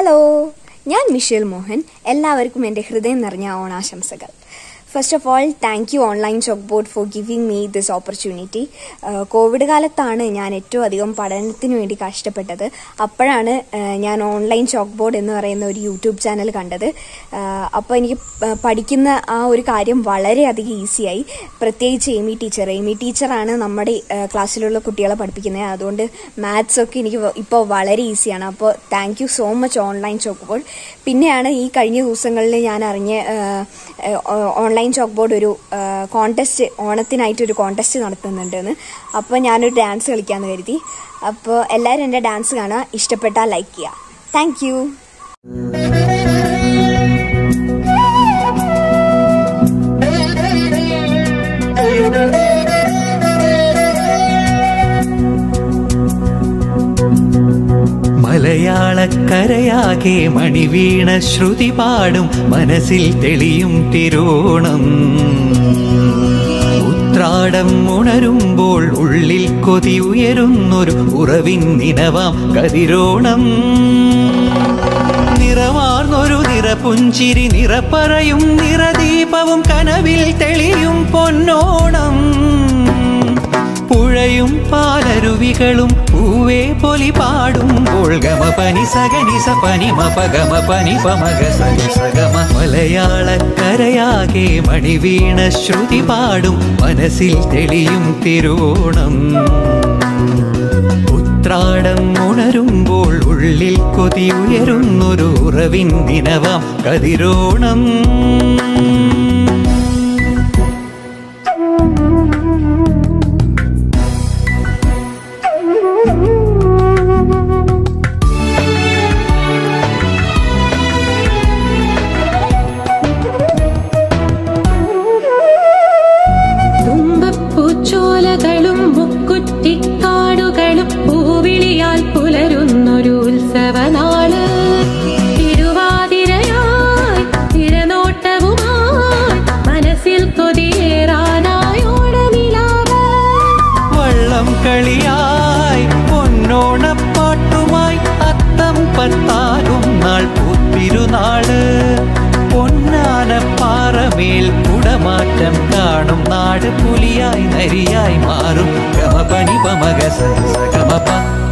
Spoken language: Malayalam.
ഹലോ ഞാൻ മിഷേൽ മോഹൻ എല്ലാവർക്കും എൻ്റെ ഹൃദയം നിറഞ്ഞ ഓണാശംസകൾ first of all thank you online chalk board for giving me this opportunity covid കാലത്താണ് ഞാൻ ഏറ്റവും അധികം പഠനത്തിന് വേണ്ടി കഷ്ടപ്പെട്ടത് അപ്പോഴാണ് uh, ഞാൻ ഓൺലൈൻ ചോക്ക് ബോർഡ് എന്ന് പറയുന്ന ഒരു യൂട്യൂബ് ചാനൽ കണ്ടത് അപ്പോൾ എനിക്ക് പ- പഠിക്കുന്ന ആ ഒരു കാര്യം വളരെയധികം ഈസിയായി പ്രത്യേകിച്ച് എമി ടീച്ചർ എമി ടീച്ചറാണ് നമ്മുടെ uh, ക്ലാസ്സിലുള്ള കുട്ടികളെ പഠിപ്പിക്കുന്നത് അതുകൊണ്ട് മാത്സ് ഒക്കെ എനിക്ക് ഇപ്പോൾ വളരെ ഈസിയാണ് അപ്പോൾ thank you so much online chalk board പിന്നെയാണ് ഈ കഴിഞ്ഞ ദിവസങ്ങളിൽ ഞാൻ അറിഞ്ഞ ഓൺലൈൻ ചോക്ക് ബോർഡ് ഒരു കോൺടെസ്റ്റ് ഓണത്തിനായിട്ട് ഒരു കോൺടെസ്റ്റ് നടത്തുന്നുണ്ടെന്ന് അപ്പോൾ ഞാനൊരു ഡാൻസ് കളിക്കാമെന്ന് കരുതി അപ്പോൾ എല്ലാവരും എൻ്റെ ഡാൻസ് കാണുക ഇഷ്ടപ്പെട്ടാൽ ലൈക്ക് ചെയ്യുക താങ്ക് യു മലയാളക്കരയാകെ മണിവീണ ശ്രുതി പാടും മനസ്സിൽ തെളിയും തിരോണം ഉത്രാടം ഉണരുമ്പോൾ ഉള്ളിൽ കൊതി ഉയരുന്നൊരു ഉറവിൻ നിനവാം കതിരോണം നിറമാർന്നൊരു നിറപുഞ്ചിരി നിറപ്പറയും നിറദീപവും കനവിൽ തെളിയും പൊന്നോണം പുഴയും പാലരുവികളും പൂവേ പൊലി പാടുമ്പോൾ ഗമ പനി സഗനി സ പനി മപ ഗമ പനി പമഗ സഗ സഗമ മലയാളക്കരയാകെ മണിവീണ ശ്രുതി പാടും മനസ്സിൽ തെളിയും തിരോണം ഉത്രാടം ഉണരുമ്പോൾ ഉള്ളിൽ കൊതി ഉയരുന്നൊരു ഉറവിൻ ദിനവാം കതിരോണം തുമ്പപ്പൂച്ചോലകളും മുക്കുറ്റിക്കാടുകളും പൂവിളിയാൽ പുലരുന്നൊരു ഉത്സവനാള് തിരുവാതിരയായി തിരനോട്ടവുമായി മനസ്സിൽ കൊതിയേറാനായോടനിലാവ് വള്ളം കളിയായി പൊന്നോണപ്പാട്ടുമായി അത്തം പത്താകും നാൾ പൂത്തിരുനാള് പൊന്നാനപ്പാറമേൽ കുടമാറ്റം കാണും നാട് പുലിയായി നരിയായി മാറും ഗമപനി പമഗ സ ഗമപ